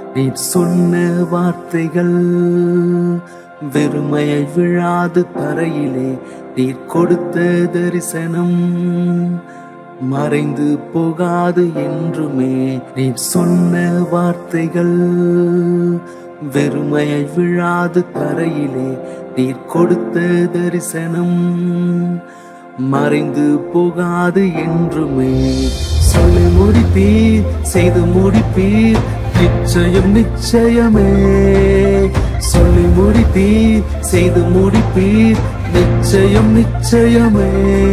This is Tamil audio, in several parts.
நீர் சொன்ன வார்த்தைகள் வெறுமையை விழாது தரையிலே நீர் கொடுத்த தரிசனம் மறைந்து போகாது என்றுமே நீர் சொன்ன வார்த்தைகள் வெறுமையை விழாது தரையிலே நீர் கொடுத்த தரிசனம் மறைந்து போகாது என்றுமே சொல்லி முடிப்பீர் செய்து முடிப்பீர் நிச்சயம் நிச்சயமே சொல்லி முடிப்பீர் செய்து முடிப்பீர் நிச்சயம் நிச்சயமே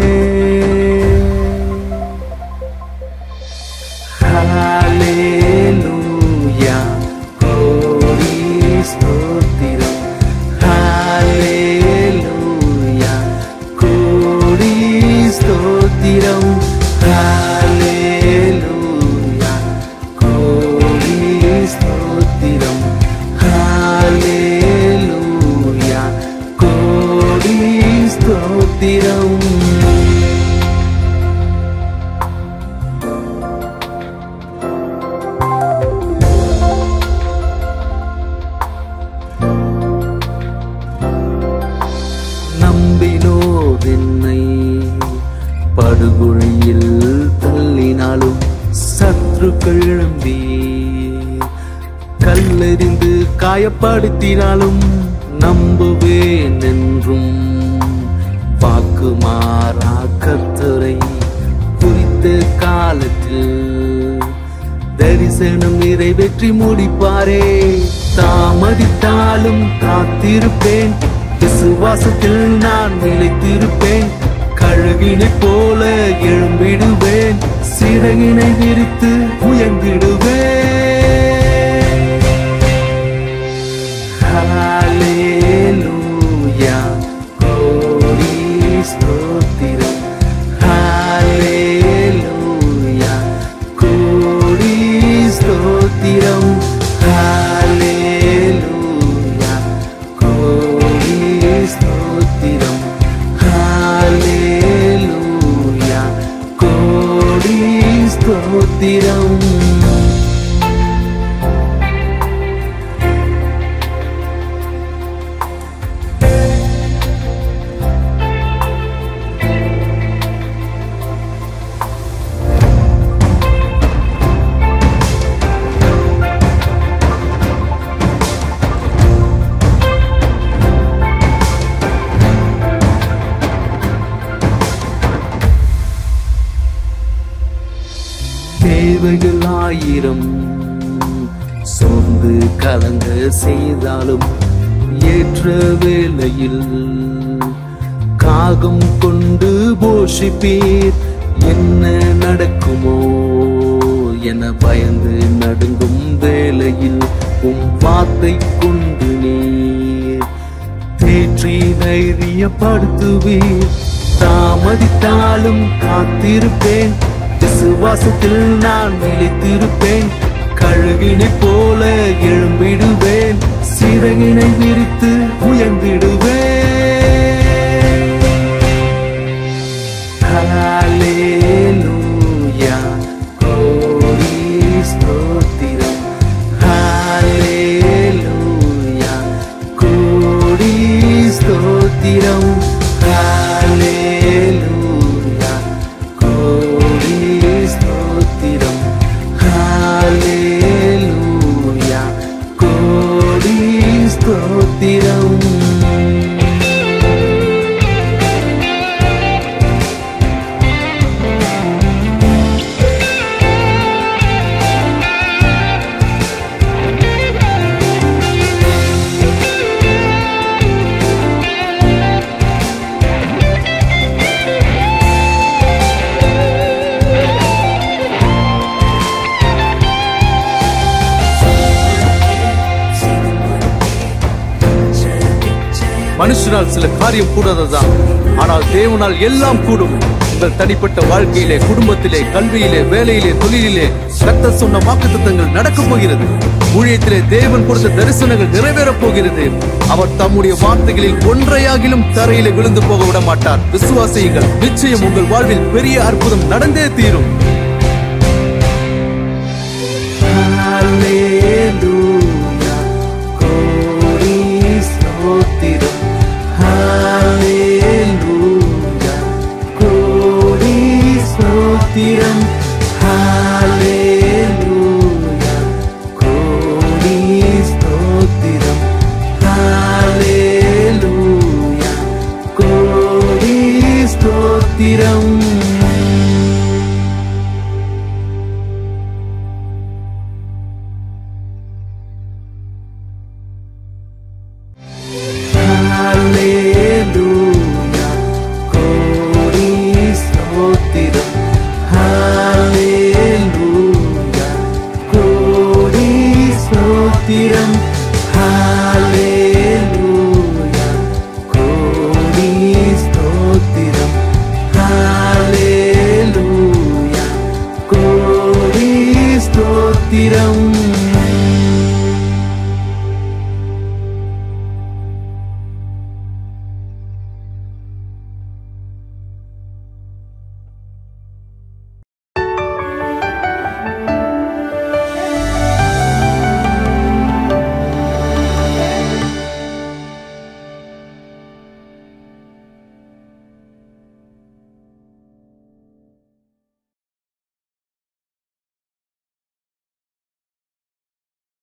ஹalleluya கோடி ஸ்தோத்திரம் ஹalleluya கோடி ஸ்தோத்திரம் ஹalleluya கோடி ஸ்தோத்திரம் ஹalleluya கோடி ஸ்தோத்திரம் நம்பினோர் என்னை படுகொழியில் தள்ளினாலும் சத்துருக்கள் எழும்பி கல்லெறிந்து காயப்படுத்தினாலும் நம்புவேன் என்றும் வாக்கு மாறா கர்த்தரை குறித்த காலத்தில் தரிசனம் நிறைவேற்றி முடிப்பாரே தாமதித்தாலும் காத்திருப்பேன் விசுவாசத்தில் நான் நிலைத்திருப்பேன் கழுகினை போல எழும்பிடுவேன் சிறகினை விரித்து உயர்ந்திடுவேன் ஹalleluya கோடி ஸ்தோத்திரம் ஹalleluya கோடி ஸ்தோத்திரம் ஹalleluya கோடி ஸ்தோத்திரம் ஹalleluya கோடி ஸ்தோத்திரம் தேவைகள் ஆயிரம் சோர்ந்து கலங்க செய்தாலும் ஏற்ற வேளையில் காகம் கொண்டு போஷிப்பீர் என்ன நடக்குமோ என பயந்து நடுங்கும் வேளையில் உம் வார்த்தை கொண்டு நீர் தேற்றி தைரியப்படுத்துவீர் தாமதித்தாலும் காத்திருப்பேன் விசுவாசத்தில் நான் நிலைத்திருப்பேன் கழுகினை போல எழும்பிடுவேன் சிறகினை விரித்து உயர்ந்திடுவேன் ஹalleluya கோடி ஸ்தோத்திரம் ஹalleluya கோடி ஸ்தோத்திரம் ஹalleluya கோடி ஸ்தோத்திரம் ஹalleluya கோடி ஸ்தோத்திரம் மனுஷனால் சில காரியம் கூடாததான் ஆனால் தேவனால் எல்லாம் கூடும் உங்கள் தனிப்பட்ட வாழ்க்கையிலே குடும்பத்திலே கல்வியிலே வேலையிலே தொழிலிலே கத்த சொன்ன வாக்குத்தத்தங்கள் நடக்கப் போகிறது ஊழியத்திலே தேவன் கொடுத்த தரிசனங்கள் நிறைவேறப் போகிறது அவர் தம்முடைய வார்த்தைகளில் ஒன்றையாகிலும் தரையிலே விழுந்து போக விட மாட்டார் விசுவாசியுங்கள் நிச்சயம் உங்கள் வாழ்வில் பெரிய அற்புதம் நடந்தே தீரும் Hallelujah. ஸ்தோத்திரம்